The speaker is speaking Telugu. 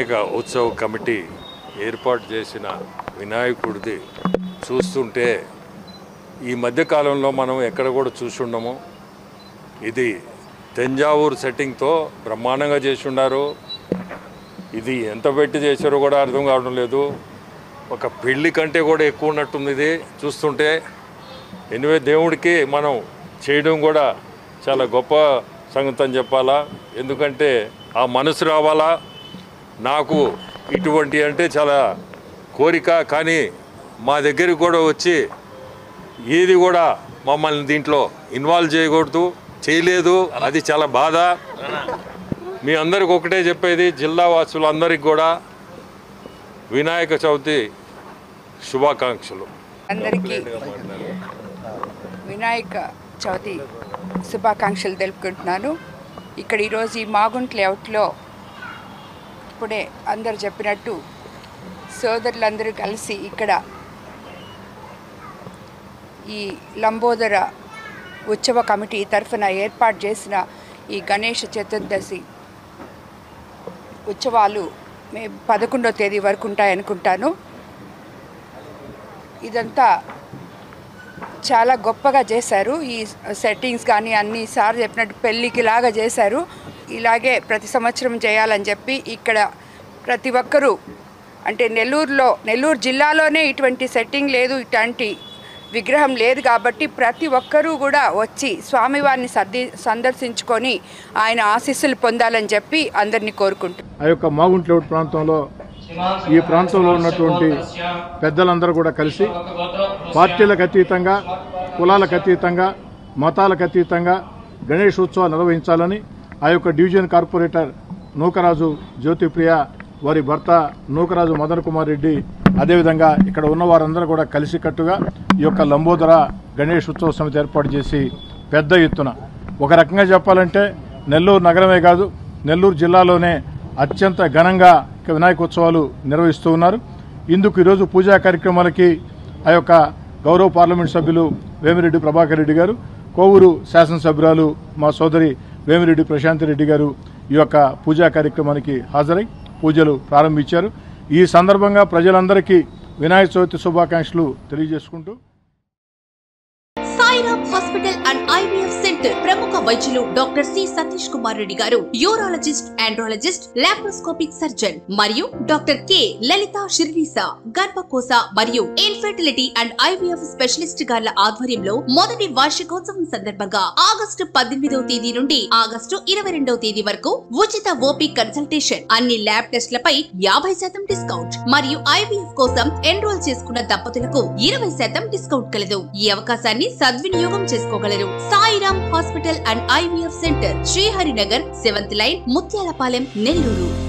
వినాయక ఉత్సవ కమిటీ ఏర్పాటు చేసిన వినాయకుడిది చూస్తుంటే ఈ మధ్యకాలంలో మనం ఎక్కడ కూడా చూసి ఉండము ఇది తంజావూరు సెట్టింగ్తో బ్రహ్మాండంగా చేసి ఉన్నారు ఇది ఎంత పెట్టి చేశారో కూడా అర్థం కావడం లేదు ఒక పెళ్లి కంటే కూడా ఎక్కువ ఉన్నట్టుంది ఇది చూస్తుంటే ఎనివే దేవుడికి మనం చేయడం కూడా చాలా గొప్ప సంగతి అని చెప్పాలా ఎందుకంటే ఆ మనసు రావాలా నాకు ఇటువంటి అంటే చాలా కోరిక కానీ మా దగ్గరికి కూడా వచ్చి ఏది కూడా మమ్మల్ని దీంట్లో ఇన్వాల్వ్ చేయకూడదు చేయలేదు అది చాలా బాధ మీ అందరికి ఒకటే చెప్పేది జిల్లా వాసులందరికీ కూడా వినాయక చవితి శుభాకాంక్షలు అందరికీ వినాయక చవితి శుభాకాంక్షలు తెలుపుకుంటున్నాను ఇక్కడ ఈరోజు ఈ మాగుంట్ లేఅవుట్లో ఇప్పుడే అందరు చెప్పినట్టు సోదరులందరూ కలిసి ఇక్కడ ఈ లంబోదర ఉత్సవ కమిటీ తరఫున ఏర్పాటు చేసిన ఈ గణేష చతుర్దశి ఉత్సవాలు మే పదకొండో తేదీ వరకు ఉంటాయనుకుంటాను ఇదంతా చాలా గొప్పగా చేశారు ఈ సెట్టింగ్స్ కానీ అన్ని సార్ చెప్పినట్టు పెళ్ళికి లాగా చేశారు ఇలాగే ప్రతి సంవత్సరం చేయాలని చెప్పి ఇక్కడ ప్రతి ఒక్కరూ అంటే నెల్లూరులో నెల్లూరు జిల్లాలోనే ఇటువంటి సెట్టింగ్ లేదు ఇట్లాంటి విగ్రహం లేదు కాబట్టి ప్రతి ఒక్కరూ కూడా వచ్చి స్వామివారిని సర్ది సందర్శించుకొని ఆయన ఆశీస్సులు పొందాలని చెప్పి అందరినీ కోరుకుంటున్నాను ఆ యొక్క మాగుంట్లేవుడ్ ప్రాంతంలో ఈ ప్రాంతంలో ఉన్నటువంటి పెద్దలందరూ కూడా కలిసి పార్టీలకు అతీతంగా కులాలకు అతీతంగా మతాలకు అతీతంగా గణేష్ ఉత్సవాలు నిర్వహించాలని ఆ యొక్క డివిజన్ కార్పొరేటర్ నూకరాజు జ్యోతిప్రియ వారి భర్త నూకరాజు మదన్ కుమార్ రెడ్డి అదేవిధంగా ఇక్కడ ఉన్న వారందరూ కూడా కలిసికట్టుగా ఈ యొక్క లంబోదర గణేష్ ఉత్సవ సమితి ఏర్పాటు చేసి పెద్ద ఎత్తున ఒక రకంగా చెప్పాలంటే నెల్లూరు నగరమే కాదు నెల్లూరు జిల్లాలోనే అత్యంత ఘనంగా ఇక వినాయక ఉత్సవాలు నిర్వహిస్తూ ఉన్నారు ఇందుకు ఈరోజు పూజా కార్యక్రమాలకి ఆ యొక్క గౌరవ పార్లమెంట్ సభ్యులు వేమిరెడ్డి ప్రభాకర్ రెడ్డి గారు కోవూరు శాసనసభ్యురాలు మా సోదరి వేమిరెడ్డి ప్రశాంతి రెడ్డి గారు ఈ యొక్క పూజా కార్యక్రమానికి హాజరై పూజలు ప్రారంభించారు ఈ సందర్భంగా ప్రజలందరికీ వినాయక చవితి శుభాకాంక్షలు తెలియజేసుకుంటూ Sairam hospital and IVF centre ప్రముఖ వైద్యులు డాక్టర్ సి సతీష్ కుమార్ రెడ్డి గారు యూరాలజిస్ట్ ఆండ్రాలజిస్ట్ లాప్రోస్కోపిక్ సర్జన్ మరియు డాక్టర్ కె లలిత షిర్వీసా గర్భకోశ మరియు ఇన్ఫెర్టిలిటీ అండ్ ఐవీఎఫ్ స్పెషలిస్ట్ గార్ల ఆధ్వర్యంలో మొదటి వార్షికోత్సవం సందర్భంగా ఆగస్టు పద్దెనిమిదవ తేదీ నుండి ఆగస్టు ఇరవై రెండవ తేదీ వరకు ఉచిత ఓపీ కన్సల్టేషన్ అన్ని ల్యాబ్ టెస్ట్లపై యాభై శాతం డిస్కౌంట్ మరియు ఐవీఎఫ్ కోసం ఎన్రోల్ చేసుకున్న దంపతులకు ఇరవై శాతం డిస్కౌంట్ కలదు ఈ అవకాశాన్ని సద్వినియోగం చేసుకోగలరు Sairam hospital and IVF centre Sriharinagar seventh line Muthyalapalem Nellore